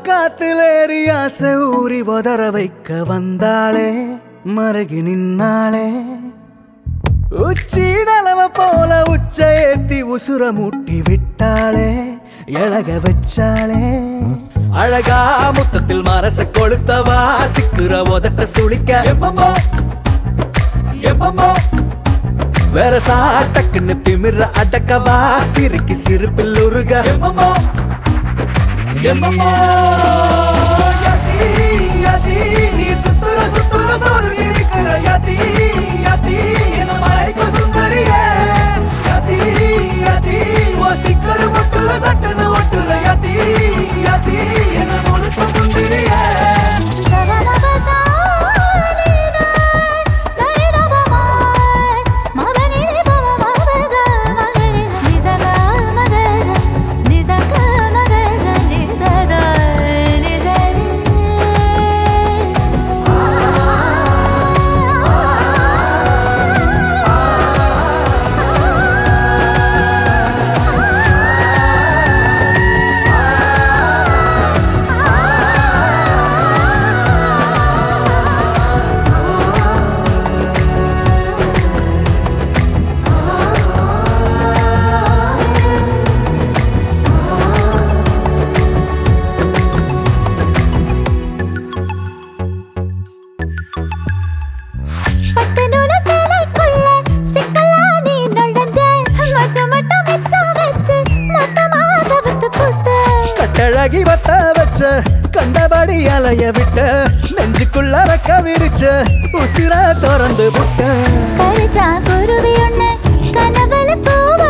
காத்துலேறி ஆசை ஊறி உதற வைக்க வந்தாளே மருகி நின்னாளே உச்சி நலவ போல உச்ச ஏத்தி உசுர மூட்டி விட்டாளே எழக வச்சாளே அழகா முத்தத்தில் மரச கொளுத்தவா சிக்குற உதட்ட சுளிக்க எப்பமோ எப்பமோ வேற சாட்டக்குன்னு திமிர அடக்கவா சிரிக்கி சிரிப்பில் உருக எப்பமோ எப்பமோ யதி, யதி, நீ சுத்துற சுத்துற சொருகி இருக்கிற யதி, யதி, என்ன மயக்க சுந்தரியே. யதி, யதி, உன் sticker முட்டுல சட்டுன்னு ஒட்டுற யதி, யதி, என்ன முழுக்க முந்திரியே. கட்டழகி வத்த வச்ச கண்டபடி அலைய விட்ட நெஞ்சுக்குள்ள ரக்க விரிச்ச உசிர திறந்து விட்ட குருவி ஒண்ணு கனவுல பூவ